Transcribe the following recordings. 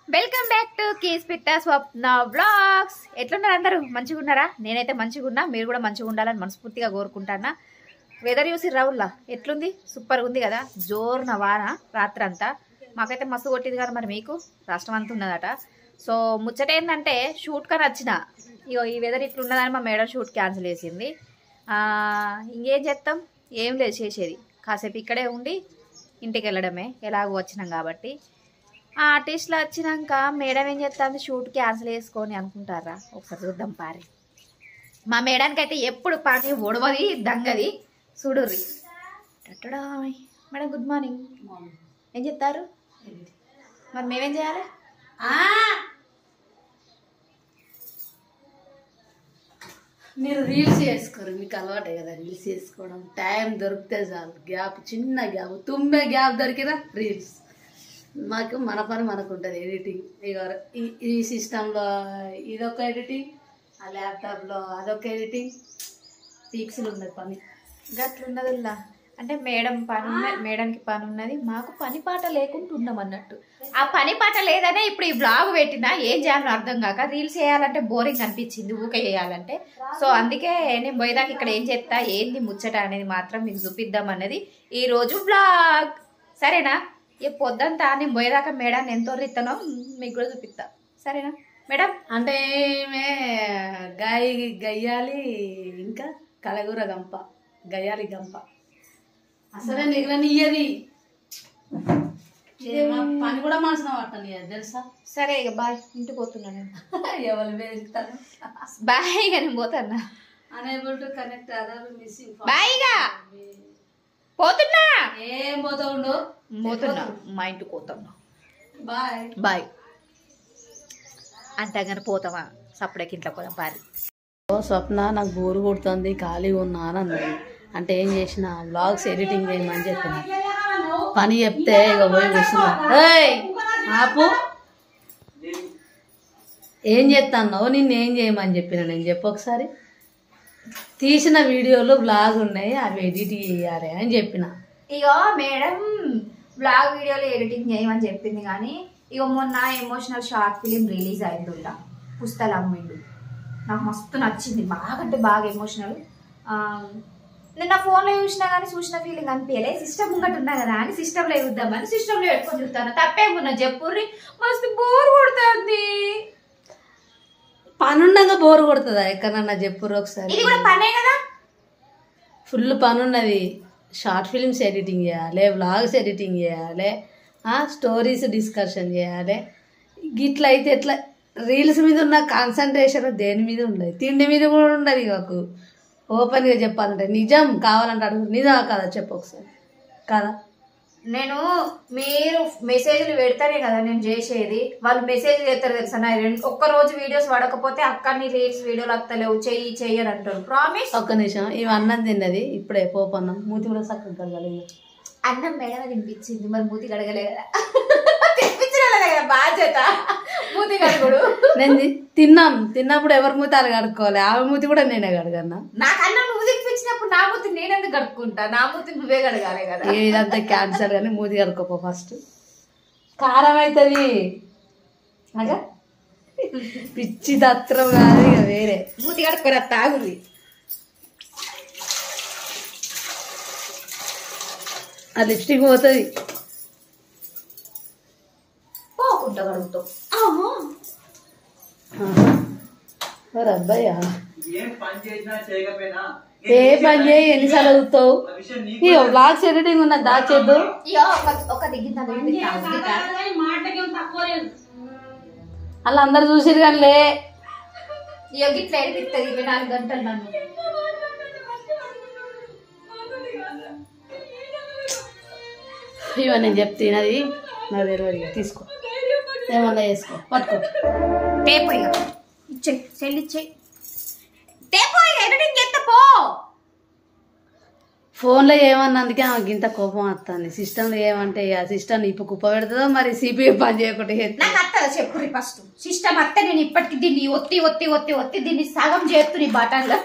Welcome back to keys పిట్ట స్వప్న vlogs ఎట్లున్నారు అందరూ మంచిగా ఉన్నారా నేనైతే మంచిగా ఉన్నా మీరు కూడా మంచిగా ఉండాలని మనస్ఫూర్తిగా కోరుకుంటానా వెదర్ చూసి రావుల్లా ఎట్లుంది సూపర్గా ఉంది కదా జోరున వాన రాత్రి అంతా మాకైతే మస్తు కొట్టింది కదా మరి మీకు రాష్ట్రం అంతా ఉన్నదట సో ముచ్చట ఏంటంటే షూట్ కానీ వచ్చిన ఇగో ఈ వెదర్ ఇట్లున్నదని మా మేడం షూట్ క్యాన్సిల్ చేసింది ఆ, ఇంకేం చేస్తాం ఏం లేదు చేసేది కాసేపు ఇక్కడే ఉండి ఇంటికి వెళ్ళడమే ఎలాగో వచ్చినాం కాబట్టి ఆ ఆర్టిస్ట్లో వచ్చినాక మేడం ఏం చెప్తాంది షూట్ క్యాన్సిల్ చేసుకొని అనుకుంటారా ఒకసారి చూద్దాం పారి మా మేడానికి అయితే ఎప్పుడు పని ఒడవది దంగది చూడుర్రి టట్టడాయ్. మేడం గుడ్ మార్నింగ్ ఏం చెప్తారు మరి మేమేం చేయాలి మీరు రీల్స్ చేసుకోరు మీకు అలవాటే కదా రీల్స్ చేసుకోవడం టైం దొరికితే చాలు గ్యాప్ చిన్న గ్యాప్ తుమ్మే గ్యాప్ దొరికినా రీల్స్ మాకు మన పని మనకు ఉంటుంది ఎడిటింగ్ ఇక ఈ- ఈ సిస్టంలో ఇదొక ఎడిటింగ్ ఆ ల్యాప్టాప్లో అదొక ఎడిటింగ్ పీక్స్లు ఉన్నది పని గట్లున్నదిల్లా అంటే మేడం పని ఉన్న- మేడంకి పని ఉన్నది మాకు పని పాట లేకుంటున్నాం అన్నట్టు ఆ పని పాట లేదనే ఇప్పుడు ఈ బ్లాగ్ పెట్టినా ఏం చేయాలో అర్థం కాక రీల్స్ చేయాలంటే బోరింగ్ అనిపించింది ఊకే చేయాలంటే సో అందుకే నేను పోయేదాకా ఇక్కడ ఏం చేస్తా ఏంది ముచ్చట అనేది మాత్రం మీకు చూపిద్దాం అన్నది ఈ రోజు బ్లాగ్ సరేనా ఈ పొద్దంతా నేను పోయేదాకా మేడం ఎంతో రిత్తనో మీకు కూడా చూపిస్తా సరేనా మేడం అంటే ఈమె గాయ గయ్యాలి ఇంకా కలగూర గంప గయ్యాలి గంప అసలే నిగలనియ్యది ఏమో పని కూడా మనసున పట్టని తెలుసా సరే ఇక బాయ్ ఇంటికి పోతున్నా నేను ఎవరు వేస్తారు బాయ్ ఇక నేను పోతున్నా unable to connect other missing bye ఇక పోతున్నా ఏం పోతా ఉండు పోతున్నా మా ఇంటికి పోతున్నా బాయ్ బాయ్ అంటే కానీ పోతామా సప్పుడకి ఇంట్లో పోదాం పారి ఓ స్వప్న నాకు బోరు కొడుతుంది ఖాళీగా ఉన్నా అని అన్నది అంటే ఏం చేసిన వ్లాగ్స్ ఎడిటింగ్ చేయమని చెప్పిన పని చెప్తే ఇక పోయి కూర్చున్నా ఏయ్ ఆపు ఏం చేస్తాన్నావు నిన్ను ఏం చేయమని చెప్పిన నేను చెప్పు ఒకసారి తీసిన వీడియోలు బ్లాగ్ ఉన్నాయి అవి ఎడిట్ చేయాలి అని చెప్పిన ఇగో మేడం బ్లాగ్ వీడియోలు ఎడిటింగ్ చేయమని చెప్పింది కానీ ఇగో మొన్న ఎమోషనల్ షార్ట్ ఫిలిం రిలీజ్ అయిందిట పుస్తలు అమ్మిండు నాకు మస్తు నచ్చింది బాగా అంటే బాగా ఎమోషనల్ నేను నా ఫోన్లో చూసినా కానీ చూసిన ఫీలింగ్ అనిపించలే సిస్టమ్ ముంగట ఉన్నా కదా అని సిస్టంలో చూద్దామని సిస్టంలో పెట్టుకొని చూస్తాను తప్పేమున్నా చెప్పుర్రి మస్తు బోర్ కొడుతుంది పనుండగా బోరు కొడుతుందా ఎక్కడన్నా చెప్పురు ఒకసారి ఇది కూడా పనే కదా ఫుల్ పని ఉన్నది షార్ట్ ఫిల్మ్స్ ఎడిటింగ్ చేయాలి వ్లాగ్స్ ఎడిటింగ్ చేయాలి స్టోరీస్ డిస్కషన్ చేయాలి గిట్ల అయితే ఎట్లా రీల్స్ మీద ఉన్న కాన్సన్ట్రేషన్ దేని మీద ఉండదు తిండి మీద కూడా ఉండదు మాకు ఓపెన్గా చెప్పాలంటే నిజం కావాలంటే అడుగు నిజమా కాదా చెప్పు ఒకసారి కాదా నేను మీరు మెసేజ్లు పెడతానే కదా నేను చేసేది వాళ్ళు మెసేజ్ చేస్తారు తెలుసా నా రెండు ఒక్క రోజు వీడియోస్ పడకపోతే అక్క నీ రీల్స్ వీడియోలు వస్తలేవు చెయ్యి చెయ్యి అని అంటారు ప్రామిస్ ఒక్క నిమిషం ఇవి అన్నం తిన్నది ఇప్పుడే పోపన్నాం మూతి కూడా చక్కగా కలగలేదు అన్నం మేడమే తినిపించింది మరి మూతి కడగలే కదా తినిపించిన కదా బాధ్యత మూతి కడుగుడు నేను తి- తిన్నాం తిన్నప్పుడు ఎవరి మూతి అలా కడుక్కోవాలి ఆమె మూతి కూడా నేనే కడగన్నా నాకు అన్నం నువ్వు తినిపించినప్పుడు నా మూతి నేనెందుకు కడుక్కుంటా నా మూతి నువ్వే కడగాలి కదా ఇదంతా క్యాన్సర్ కానీ మూతి కడుక్కోపో ఫస్ట్ కారం అవుతుంది అగా పిచ్చి దత్రం కాదు ఇక వేరే మూతి కడుక్కోరా తాగుది ఆ లిప్స్టిక్ పోతుంది పోకుండా కడుగుతావు మరి అబ్బాయా ఏ పని చేయి ఎన్నిసార్లు చదువుతావు ఈ బ్లాగ్స్ ఎడిటింగ్ ఉన్న దాచేద్దు ఇయో ఒక ఒక దిగిందా దిగుతా అలా అందరు చూసిరు కానీ లే ఇయో గిట్లా ఎడిపిస్తుంది ఇరవై నాలుగు గంటలు నన్ను ఇవన్నీ నేను చెప్తున్నది నా తెలియదు ఇక తీసుకో ఏమన్నా చేసుకో పట్టుకో టేపు ఇక ఇచ్చే సెల్ ఇచ్చే టేపు ఇక ఎడిటింగ్ చేస్తా పో ఫోన్లో ఏమన్నందుకే ఆమెకి ఇంత కోపం వస్తుంది సిస్టంలో ఏమంటే ఆ సిస్టమ్ ఇప్పుడు కుప్ప పెడుతుందో మరి సిపిఐ పని చేయకుండా చేస్తుందో. నాకు అత్తదా చెప్పుర్రి ఫస్ట్ సిస్టమ్ అత్తే నేను ఇప్పటికి దీన్ని ఒత్తి ఒత్తి ఒత్తి ఒత్తి దీన్ని సగం చేస్తు నీ బటన్లో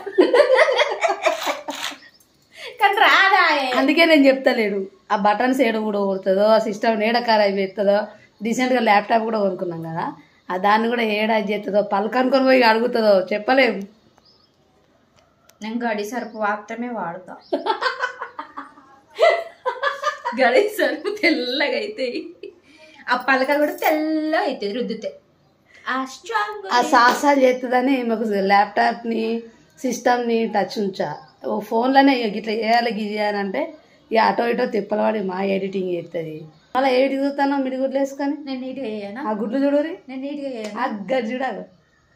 కానీ రాదా అందుకే నేను చెప్తలేడు ఆ బటన్స్ ఏడ కూడా కొడుతుందో ఆ సిస్టమ్ నీడ ఖరాబ్ అవుతుందో డీసెంట్గా ల్యాప్టాప్ కూడా కొనుక్కున్నాం కదా ఆ దాన్ని కూడా ఏడాది చేస్తుందో పలక అనుకొని పోయి అడుగుతుందో చెప్పలేము నేను గడి సరుపు మాత్రమే వాడుతా గడి సరుపు తెల్లగా అవుతాయి ఆ పలక కూడా తెల్లగా అవుతుంది రుద్దితే ఆ స్ట్రాంగ్ ఆ సాహసాలు చేస్తుందని మాకు ల్యాప్టాప్ని సిస్టమ్ని టచ్ ఉంచా ఓ ఫోన్లోనే ఇక ఇట్లా చేయాలి గిది చేయాలి అంటే ఇక అటో ఇటో తిప్పలవాడి మా ఎడిటింగ్ చేస్తుంది మళ్ళీ ఎడిటింగ్ చూస్తాను మిడిగుడ్లు వేసుకొని నేను నీట్గా చేయనా ఆ గుడ్లు చూడరి నేను నీట్గా చేయను ఆ గది చూడాలి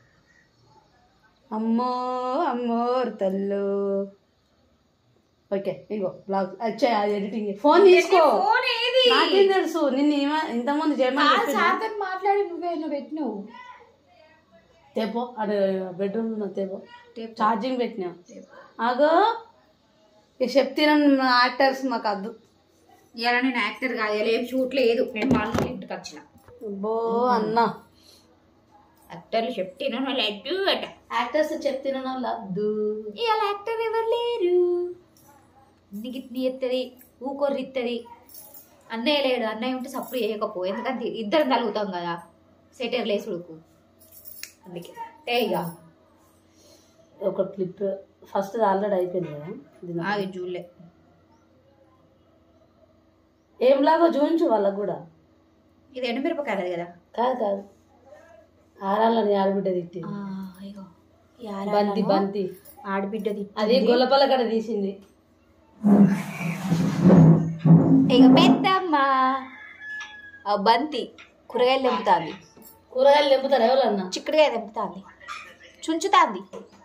అమ్మో అమ్మో తల్లు ఓకే ఇగో బ్లాగ్ వచ్చాయి అది ఎడిటింగ్ ఫోన్ తీసుకో ఫోన్ ఏది నాకేం తెలుసు నిన్ను ఏమ ఇంతకుముందు చేయమని ఆ చెప్పిందా? సార్తో మాట్లాడి నువ్వే నువ్వు పెట్టినావు తేపో అటు బెడ్రూమ్ తేపో టేప్ ఛార్జింగ్ పెట్టినా టేప్. అగో ఇక చెప్తున్నా యాక్టర్స్ మాకు అద్దు ఇవాళ నేను యాక్టర్ కాదు ఇలా ఏం షూట్ లేదు నేను మా అన్న ఇంటికి వచ్చిన బో అన్న యాక్టర్లు చెప్తాను లడ్డు అట యాక్టర్స్ చెప్తున్నా వాళ్ళు అద్దు ఇవాళ యాక్టర్ ఎవరు లేరు నీకు ఇట్ని ఎత్తది ఊకొర్రి ఇత్తది అన్నయ్య లేడు అన్నయ్య ఉంటే సప్పుడు చేయకపో ఎందుకంటే ఇద్దరం కలుగుతాం కదా సెటర్ లేసుడుకు అందుకే ఏ ఇక ఒక క్లిప్ ఫస్ట్ ఆల్రెడీ అయిపోయింది కదా ఇది ఆగి చూడలే ఏం లాగో చూపించు వాళ్ళకు కూడా ఇది ఎండుమిరపకాయలది కదా కాదు కాదు ఆరాలని ఆడబిడ్డ తిట్టి ఆ, ఇగో ఈ బంతి ఆరాలను బంతి ఆడబిడ్డది అది గొల్లపల్ల కడ తీసింది ఇక పెద్దమ్మ ఆ బంతి కూరగాయలు తెంపుతాంది కూరగాయలు తెంపుతారు ఎవరన్నా చిక్కుడుగాయ తెంపుతాంది చుంచుతాంది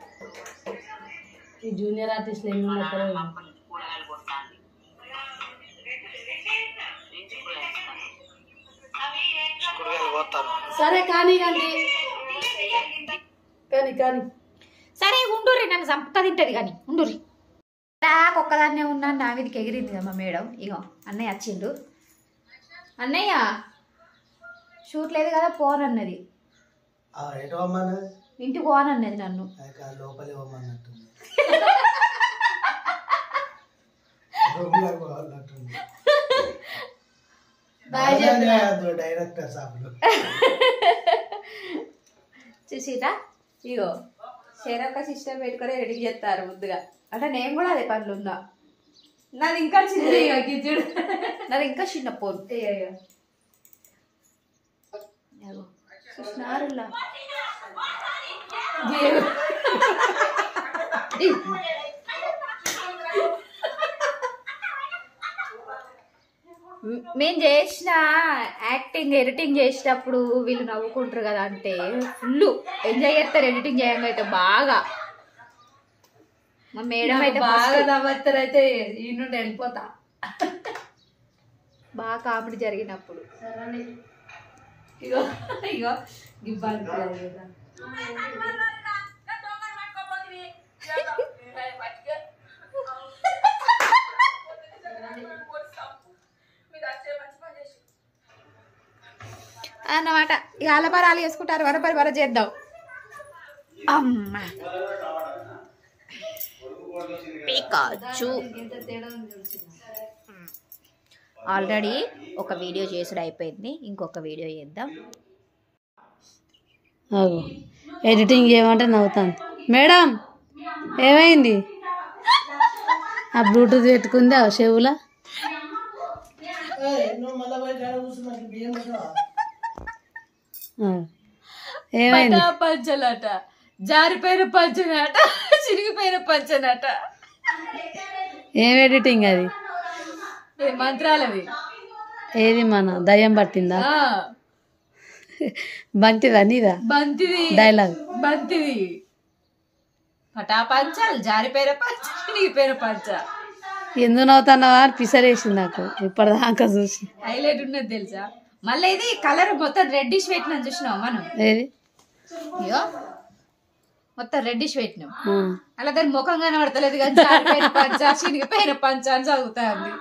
ఈ జూనియర్ ఆర్టిస్టులు ఏమి ఉన్నారో ఏమో. సరే కానీ కానీ కానీ కానీ సరే ఉండుర్రి నన్ను చంపుతా తింటది కానీ ఉండుర్రి నాకు ఒక్కదాన్నే ఉన్నాను నా మీదకి ఎగిరింది అమ్మ మేడం ఇగో అన్నయ్య వచ్చిండు అన్నయ్య షూట్ లేదు కదా పోన్ అన్నది ఎటు అమ్మన్నది ఇంటికి పోన్ అన్నది నన్ను లోపలి ఇవ్వమన్నట్టుంది రూమ్లోకి పోవాలన్నట్టుంది డైరెక్టర్ సాబులు చూసిరా ఇగో షేరొక్క సిస్టమ్ పెట్టుకొని రెడీ చేస్తారు ముద్దుగా అంటే నేను కూడా అదే పనులు ఉందా నాది ఇంకా చిన్న ఇగో గిజ్జుడు. నాది ఇంకా చిన్న ఫోన్ చూసినారులా దేవుడు. మేము చేసిన యాక్టింగ్ ఎడిటింగ్ చేసేటప్పుడు వీళ్ళు నవ్వుకుంటారు కదా అంటే ఫుల్ ఎంజాయ్ చేస్తారు ఎడిటింగ్ చేయంగా అయితే బాగా మా మేడం అయితే బాగా బాగా నవ్వుతారు అయితే ఈ నుండి వెళ్ళిపోతా బాగా కామెడీ జరిగినప్పుడు ఇగో ఇగో గిబ్బాలు అన్నమాట ఇక అలపరాలు వేసుకుంటారు వరపరి వర చేద్దాం అమ్మ పికాచు ఎంత తేడా ఉంది చూసిందా? ఆల్రెడీ ఒక వీడియో చేసుడు అయిపోయింది ఇంకొక వీడియో చేద్దాం ఆగు ఎడిటింగ్ చేయమంటే నవ్వుతాను మేడం ఏమైంది ఆ బ్లూటూత్ పెట్టుకుంది ఆ చెవులా నువ్వు మళ్ళీ పోయి కాడ కూర్చున్నాక బియ్యం పెట్టవా? ఆ. ఏమైంది పంచనట జారిపోయిన పంచనట చిరిగిపోయిన పంచనట ఏం ఎడిటింగ్ అది మంత్రాలవి ఏది మన దయ్యం పట్టిందా బంతిదా నీదా బంతిది డైలాగ్ బంతిది పటా పంచాలు జారిపోయిన పంచ చిరిగిపోయిన పంచ ఎందుకు నవ్వుతున్నావా అని పిసరేసింది నాకు ఇప్పటిదాకా చూసి హైలైట్ ఉన్నది తెలుసా మళ్ళీ ఇది కలర్ మొత్తం రెడ్డిష్ పెట్టినాం చూసినాం మనం ఏది అయ్యో మొత్తం రెడ్డిష్ పెట్టినాం ఆ. అలా దాని ముఖం కనబడతలేదు కానీ జారిపోయిన పంచ చినిగిపోయిన పంచ అని చదువుతాంది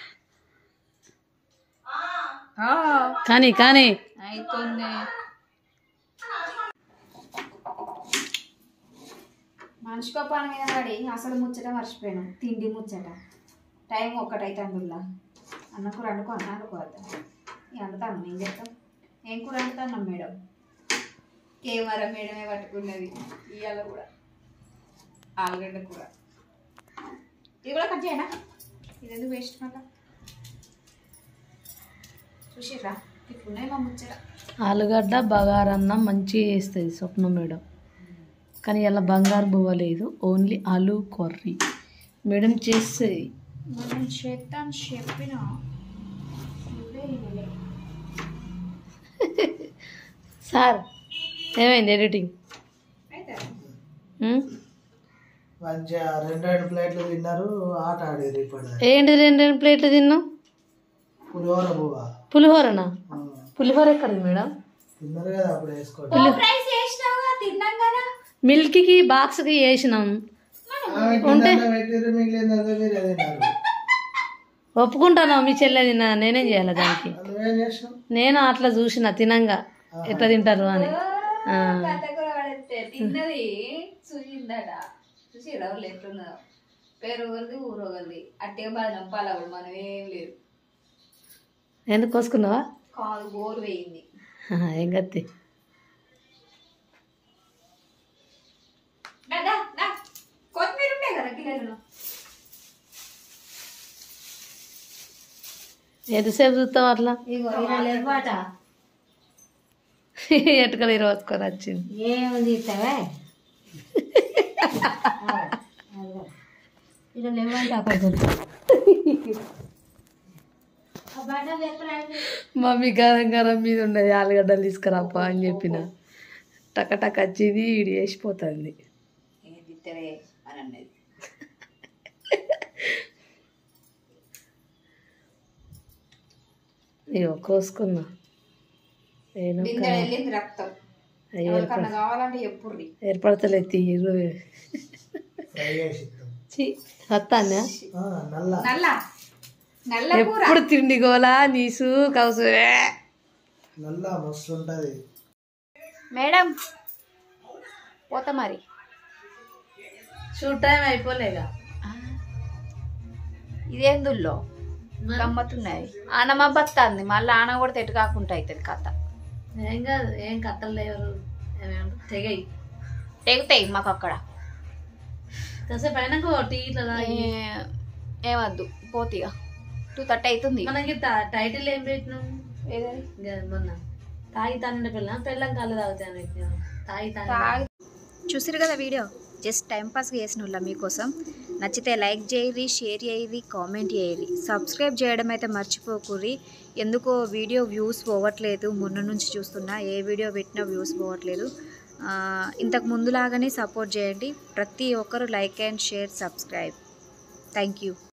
ఆ, కానీ కానీ అయితుంది మనిషికో పని మీద పడి అసలు ముచ్చట మర్చిపోయాను తిండి ముచ్చట టైం ఒక్కటైతే అందులో అన్నకు రెండుకో అన్న అనుకోవద్దు ఇక అందుతాను నేను చెప్తాం ఏం కూర వండుతున్నాం మేడం కెమెరా మేడమే పట్టుకున్నది ఇవాళ కూడా ఆలుగడ్డ కూర ఇది కూడా కట్ చేయనా ఇది ఎందుకు వేస్ట్ మళ్ళా చూసిర్రా ఇట్లున్నాయి మా ముచ్చట ఆలుగడ్డ బగారన్నం మంచిగా వేస్తుంది స్వప్న మేడం కానీ ఇలా బంగారు బువ్వ లేదు ఓన్లీ ఆలు కర్రీ మేడం చేస్తుంది మనం చేద్దాం చెప్పిన నువ్వే వినలే. సార్ ఏమైంది ఎడిటింగ్ అయితే మంచిగా రెండు రెండు ప్లేట్లు తిన్నారు ఆట ఆడారు ఇప్పుడు ఏంటి రెండు రెండు ప్లేట్లు తిన్నాం పులిహోర పువ్వ పులిహోరనా పులిహోర ఎక్కడిది మేడం తిన్నారు కదా అప్పుడు వేసుకోండి ఓ ప్రైస్ వేసినావుగా తిన్నాం కదా మిల్క్కి బాక్స్కి వేసినాం ఆమె కింద పెట్టిర్రు మిగిలిందంతా మీరు తిన్నారు ఒప్పుకుంటాను మీ చెల్లె తిన్నా నేనేం చేయాలి దానికి నువ్వేం చేసినావు నేను అట్లా చూసిన తినంగా ఎట్లా తింటారు అని ఆ. కథ కూడా పడితే తిన్నది చూసిందట చూసి ఎవరు ఎట్లున్నదో పేరు ఒకరిది ఊరు ఒకరిది అట్టిగా బాధ నంపాలవుడు మనం ఏం లేదు ఎందుకు కోసుకున్నావా కాలు గోరు వేయింది ఆహా, ఏం గత్తి దా, దా, దా. కొత్తిమీర ఉండే కదా గిన్నెలలో ఎంతసేపు చూస్తావు అట్లా ఇగో ఇలా లేవాట ఎటుకలు ఇరవచ్చుకొని వచ్చింది ఏముంది ఇస్తావే ఇలా లేవంట మమ్మీ గరం గరం మీద ఉన్నది ఆలుగడ్డలు తీసుకురాపా అని చెప్పిన టక టక వచ్చింది ఇడి వేసిపోతుంది ఏంది ఇస్తావే అని అన్నది ఇగో కోసుకున్నా నేను బిందె వెళ్ళింది రక్తం ఎవరికన్నా కావాలంటే ఎప్పుర్రి ఏర్పడతలేదు తీరు ఫ్రై చేసి ఇస్తాం. చి వస్తానా ఆ, నల్ల నల్ల నల్ల కూర ఎప్పుడు తిండి గోలా నీసు కౌసు ఏ. నల్ల మస్తు ఉంటది మేడం పోతా మరి షూట్ టైం అయిపోలేగా ఇదేందుల్లో గమ్మత్తున్నది ఆనమ బత్తాంది మళ్ళీ ఆన కూడా తెట్టు కాకుండా అవుతుంది కథ ఏం కాదు ఏం కట్టలు లేవరు ఏమేమి తెగయి తెగుతాయి మాకు అక్కడ కాసేపు అయినాక టీ ఇట్లా తాగి. ఏ- ఏమద్దు పోతిగా టూ థర్టీ అవుతుంది మనకి టై- టైటిల్ ఏం పెట్టినాం ఏదది? ఇంకా మొన్న తాగి తానంటే పిల్ల పెళ్ళం కళ్ళు తాగుతాను పెట్టినాం తాగి తాను తాగి- చూసిరు కదా వీడియో జస్ట్ టైంపాస్గా చేసిన వాళ్ళ మీకోసం నచ్చితే లైక్ చేయరి షేర్ చేయరి కామెంట్ చేయరి సబ్స్క్రైబ్ చేయడం అయితే మర్చిపోకుర్రి ఎందుకో వీడియో వ్యూస్ పోవట్లేదు మొన్న నుంచి చూస్తున్నా ఏ వీడియో పెట్టినా వ్యూస్ పోవట్లేదు ఆ, ఇంతకు ముందులాగానే సపోర్ట్ చేయండి ప్రతి ఒక్కరు like and share subscribe thank you